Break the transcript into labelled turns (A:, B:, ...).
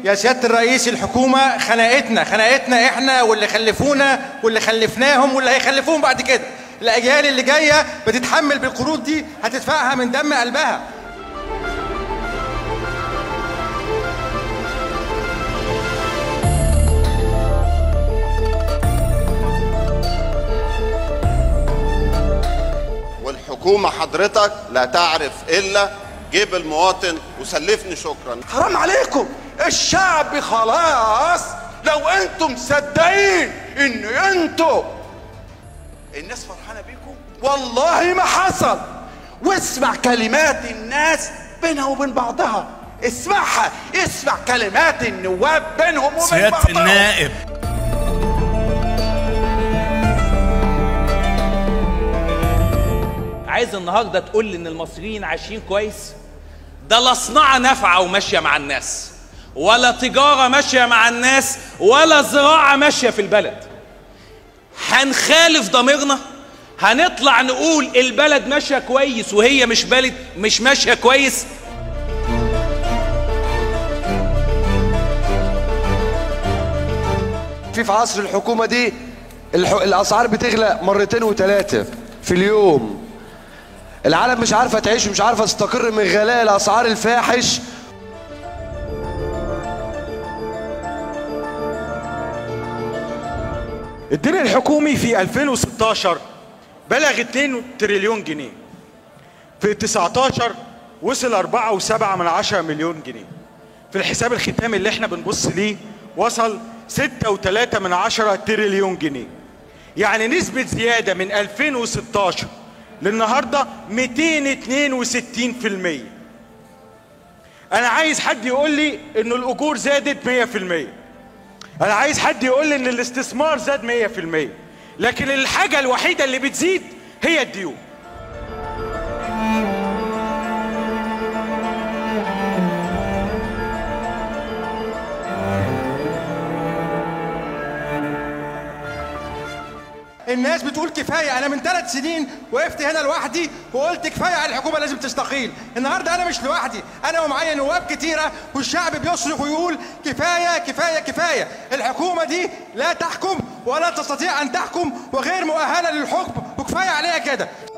A: يا سيادة الرئيس الحكومة خنقتنا خنقتنا احنا واللي خلفونا واللي خلفناهم واللي هيخلفوهم بعد كده الأجيال اللي جاية بتتحمل بالقروض دي هتدفعها من دم قلبها
B: والحكومة حضرتك لا تعرف إلا جيب المواطن وسلفني شكرا
C: حرام عليكم الشعب خلاص لو انتم مصدقين ان انتم الناس فرحانه بيكم والله ما حصل واسمع كلمات الناس بينها وبين بعضها اسمعها اسمع كلمات النواب بينهم وبين
D: سيادة
C: بعضها
D: النائب
E: عايز النهارده تقول لي ان المصريين عايشين كويس ده لا صناعه نافعه وماشيه مع الناس ولا تجاره ماشيه مع الناس ولا زراعه ماشيه في البلد هنخالف ضميرنا هنطلع نقول البلد ماشيه كويس وهي مش بلد مش ماشيه كويس
F: في في عصر الحكومة دي الح... الأسعار بتغلى مرتين وثلاثة في اليوم العالم مش عارفة تعيش ومش عارفة تستقر من غلاء الأسعار الفاحش
G: الدين الحكومي في 2016 بلغ 2 تريليون جنيه في 19 وصل 4.7 من 10 مليون جنيه في الحساب الختامي اللي احنا بنبص ليه وصل 6.3 من 10 تريليون جنيه يعني نسبة زيادة من 2016 للنهاردة 262% أنا عايز حد يقول لي إنه الأجور زادت 100% انا عايز حد يقول لي ان الاستثمار زاد 100% لكن الحاجه الوحيده اللي بتزيد هي الديون
A: الناس بتقول كفاية أنا من ثلاث سنين وقفت هنا لوحدي وقلت كفاية على الحكومة لازم تستقيل النهاردة أنا مش لوحدي أنا ومعايا نواب كتيرة والشعب بيصرخ ويقول كفاية كفاية كفاية الحكومة دي لا تحكم ولا تستطيع أن تحكم وغير مؤهلة للحكم وكفاية عليها كده